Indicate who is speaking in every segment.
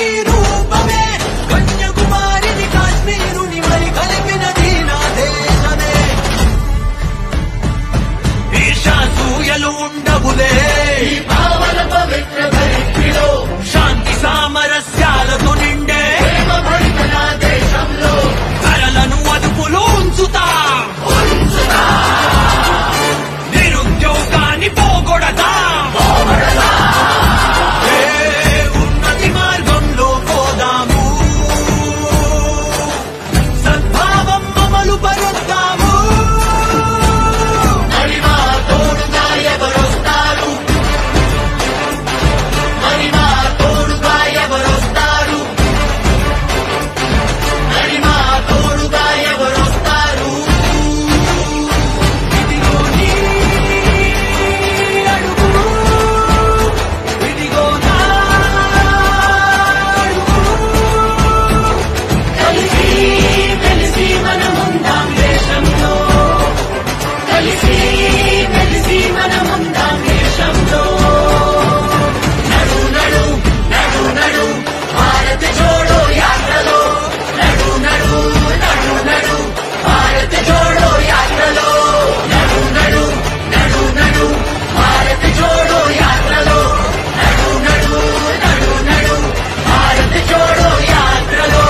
Speaker 1: నీ రూపమే కన్యాకుమారిని కాశ్మీరుని మరి కలిపినది నా దేశమే ఈశాసూయలు ఉండవులే
Speaker 2: ఈ పావన పవిత్ర ధరిత్రిలో
Speaker 1: శాంతి సామరస్యాలతో నిండే
Speaker 2: ప్రేమ భరిత నా దేశంలో
Speaker 1: ధరలను అదుపులో ఉంచుతా నిరుద్యోగాన్ని పోగొడతా ఏ ఉన్నతి మార్గంలో పోదాము సద్భావం అమలు పరుద్దాము
Speaker 2: మరి మా తోడుగా ఎవరొస్తారు మరి మా తోడుగా ఎవరొస్తారు మరి మా తోడుగా ఎవరొస్తారు
Speaker 1: ఇదిగో నీ అడుగు ఇదిగో నా అడుగు
Speaker 2: కలిసి మెలిసి మనముందాం దేశంలో కలిసి మెలిసి మనముందాం దేశంలో నడు నడు నడు నడు భారత జోడో యాత్రలో నడు నడు నడు నడు భారత జోడో యాత్రలో నడు నడు నడు నడు భారత జోడో యాత్రలో నడు నడు నడు నడు భారత జోడో యాత్రలో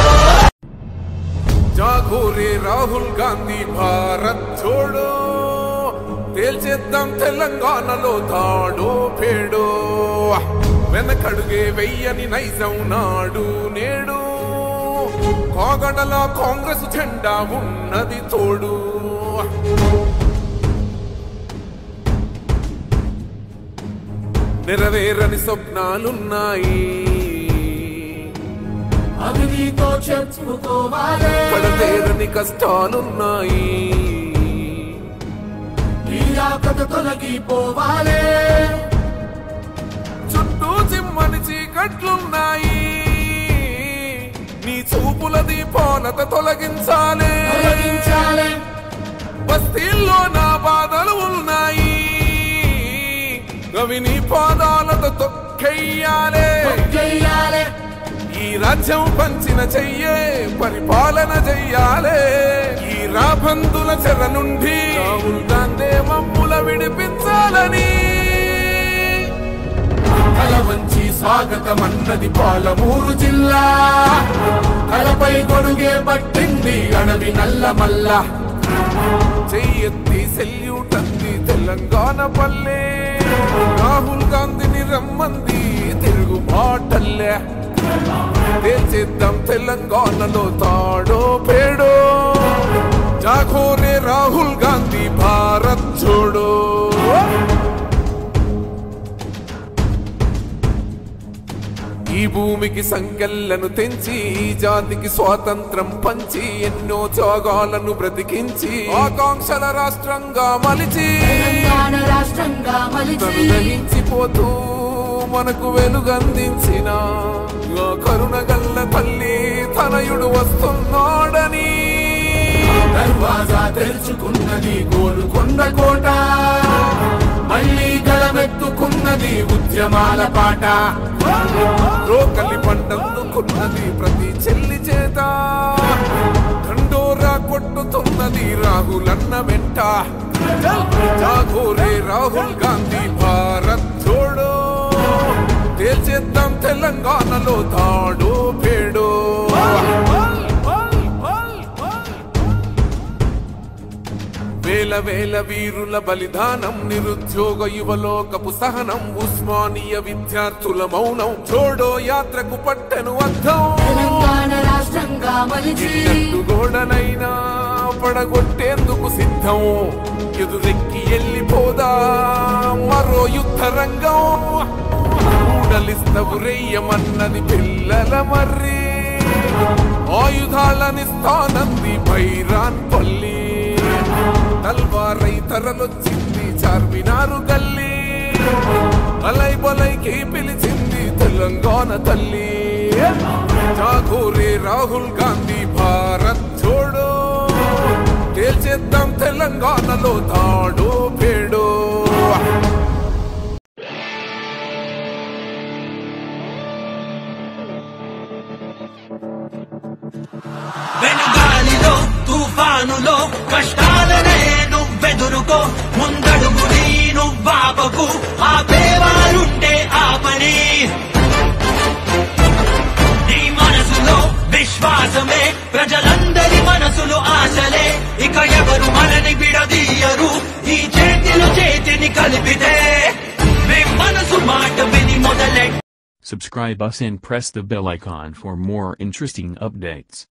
Speaker 3: జాగో రే రాహుల్ గాంధీ భారత్ జోడో తేల్చేద్దాం తెలంగాణలో తాడో పేడో వెనకడుగే వెయ్యని నైజం నాడు నేడు కాగడల కాంగ్రెస్ జెండా ఉన్నది తోడు నెరవేరని స్వప్నాలున్నాయి
Speaker 2: అవి నీతో చెప్పుకోవాలి
Speaker 3: పడతేరని కష్టాలున్నాయి
Speaker 2: నీరాకత తొలగిపోవాలి
Speaker 3: చుట్టూ చిమ్మని చీకట్లున్నాయి నీ చూపుల దీపాలత తొలగించాలి
Speaker 2: తొలగించాలి
Speaker 3: బస్తీల్లో నా బాధలు ఉన్నాయి అవి నీ పాదాలతో తొక్కెయ్యాలే
Speaker 2: చెయ్యాలి
Speaker 3: ఈ రాజ్యం పంచిన చెయ్యే పరిపాలన చెయ్యాలే ఈ రాబందుల చెర నుండి రాహుల్ గాంధీ మమ్ముల విడిపించాలని
Speaker 2: తల వంచి స్వాగతం అన్నది పాలమూరు జిల్లా తలపై గొడుగే పట్టింది అడవి నల్లమల్ల
Speaker 3: చెయ్యెత్తి సెల్యూట్ అంది తెలంగాణ పల్లె రాహుల్ గాంధీని రమ్మంది తిరుగు బాటల్లే తేల్చేద్దాం తెలంగాణలో తాడో పేడో జాగోరే రాహుల్ గాంధీ భారత్ జోడో ఈ భూమికి సంకెళ్లను తెంచి ఈ జాతికి స్వాతంత్రం పంచి ఎన్నో త్యాగాలను బ్రతికించి ఆకాంక్షల రాష్ట్రంగా మలిచి
Speaker 2: తెలంగాణ రాష్ట్రంగా మలిచి
Speaker 3: తను దహించిపోతూ మనకు వెలుగందించిన ఆ కరుణ గల్ల తల్లి తనయుడు వస్తున్నాడని
Speaker 2: దర్వాజా తెరుచుకున్నది గోలుకొండ కోట మళ్ళీ గళమెత్తుకున్నది ఉద్యమాల పాట
Speaker 3: రోకలి పండందుకున్నది ప్రతి చెల్లి చేత దండోరా కొట్టుతున్నది రాహులన్న వెంట జాగోరే రాహుల్ గాంధీ భారత్ జోడో తేల్చేద్దాం తెలంగాణలో తాడో పేడో వేల వేల వీరుల బలిదానం నిరుద్యోగ యువలోకపు సహనం ఉస్మానియ విద్యార్థుల మౌనం జోడో యాత్రకు పట్టెను అర్థం
Speaker 2: తెలంగాణ రాష్ట్రంగా మలిచి
Speaker 3: ఎన్నెండు గోడనైనా పడగొట్టేందుకు సిద్ధం ఎదురెక్కి వెళ్ళిపోదా మరో యుద్ధ రంగం కూడలిస్తవు రెయ్యమన్నది పిల్లల మర్రి ఆయుధాలనిస్తానంది బైరాన్ పల్లి తల్వారై తరలొచ్చింది చార్మినారు గల్లి అలై బలైకి పిలిచింది తెలంగాణ తల్లి జాగోరే రాహుల్ గాంధీ భారత్ జోడో తేల్చేద్దాం తెలంగాణలో తాడో పేడో
Speaker 1: పనులో కష్టాలనే నువ్వెదురుకో ముందడుగు నీ నువ్వాపకు ఆపేవారుంటే ఆపని నీ మనసులో విశ్వాసమే ప్రజలందరి మనసులు ఆశలే ఇక ఎవరు మనని విడదీయరు ఈ చేతిలో చేతిని కలిపితే మేం మనసు మాట విని మొదలెట్
Speaker 4: Subscribe us and press the bell icon for more interesting updates.